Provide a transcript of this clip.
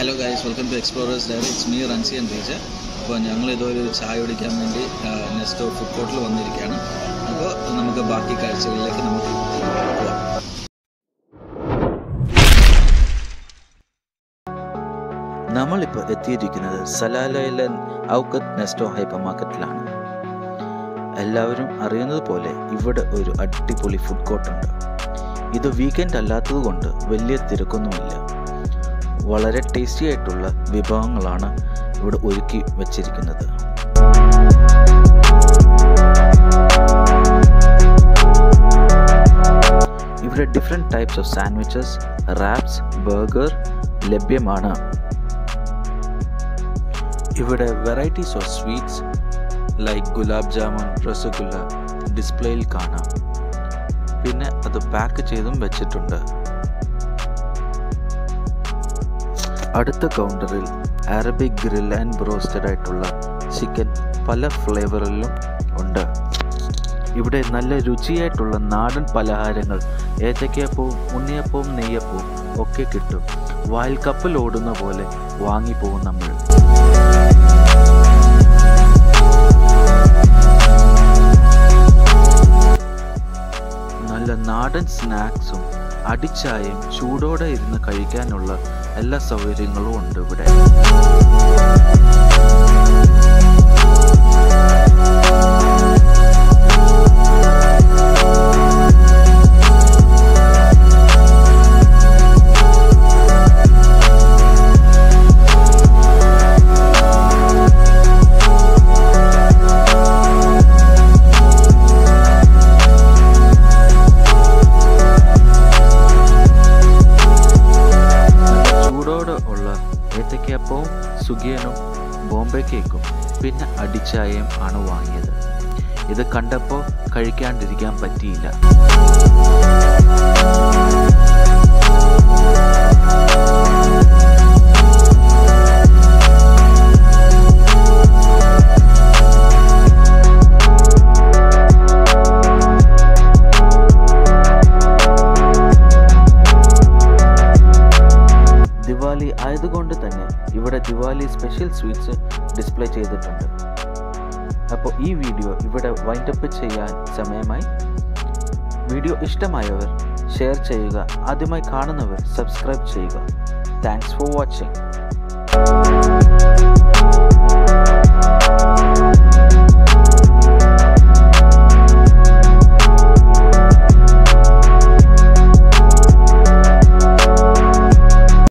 hello guys welcome to explorers diary it's me Rency and Reeja അപ്പോൾ ഞങ്ങൾ ഇതൊരു ചായ കുടിക്കാൻ വേണ്ടി നെക്സ്റ്റ് ഫുഡ് കോർട്ടിൽ വന്നിരിക്കുകയാണ് അപ്പോൾ നമുക്ക് ബാക്കി കാഴ്ചകളിലേക്ക് നമുക്ക് പോവാം നമ്മളിപ്പോൾ എത്തിയിരിക്കുന്നത് സലാലയിലെ ഔക്കത്ത് നെസ്റ്റോ ഹൈപ്പർ മാർക്കറ്റിലാണ് എല്ലാവരും അറിയുന്നത് പോലെ ഇവിടെ ഒരു അടിപൊളി ഫുഡ് കോർട്ടുണ്ട് ഇത് വീക്കെൻഡ് അല്ലാത്തത് കൊണ്ട് വലിയ തിരക്കൊന്നുമില്ല വളരെ ടേസ്റ്റി ആയിട്ടുള്ള വിഭവങ്ങളാണ് ഇവിടെ ഒരുക്കി വച്ചിരിക്കുന്നത് ഇവിടെ different types of sandwiches wraps burger ലഭ്യമാണ് ഇവിടെ varieties of sweets like gulab jamun rasgulla ഡിസ്പ്ലേയിൽ കാണാം പിന്നെ അത് പാക്ക് ചെയ്തും വെച്ചിട്ടുണ്ട് അടുത്ത കൗണ്ടറിൽ അറബിക് ഗ്രിൽ ആൻഡ് ബ്രോസ്റ്റഡ് ആയിട്ടുള്ള ചിക്കൻ പല ഫ്ലേവറിലും ഉണ്ട് ഇവിടെ നല്ല രുചിയായിട്ടുള്ള നാടൻ പലഹാരങ്ങൾ ഏത്തയ്ക്കപ്പവും ഉണ്ണിയപ്പവും നെയ്യപ്പവും ഒക്കെ കിട്ടും വായിൽ കപ്പൽ ഓടുന്ന പോലെ വാങ്ങിപ്പോകും നമ്മൾ നല്ല നാടൻ സ്നാക്സും അടിച്ചായും ചൂടോടെ ഇരുന്ന് കഴിക്കാനുള്ള എല്ലാ സൗകര്യങ്ങളും ഉണ്ട് ഇവിടെ ചൂടോടെ ഉള്ള ഏത്തയ്ക്കപ്പവും സുഖിയനും ബോംബെ കേക്കും പിന്നെ അടിച്ചായയും ആണ് വാങ്ങിയത് ഇത് കണ്ടപ്പോൾ കഴിക്കാണ്ടിരിക്കാൻ പറ്റിയില്ല ദിവാലി ആയതുകൊണ്ട് തന്നെ ഇവിടെ ദിവാലി സ്പെഷ്യൽ സ്വീറ്റ്സ് ഡിസ്പ്ലേ ചെയ്തിട്ടുണ്ട് അപ്പോൾ ഈ വീഡിയോ ഇവിടെ വൈൻഡപ്പ് ചെയ്യാൻ സമയമായി വീഡിയോ ഇഷ്ടമായവർ ഷെയർ ചെയ്യുക ആദ്യമായി കാണുന്നവർ സബ്സ്ക്രൈബ് ചെയ്യുക താങ്ക്സ് ഫോർ വാച്ചിങ്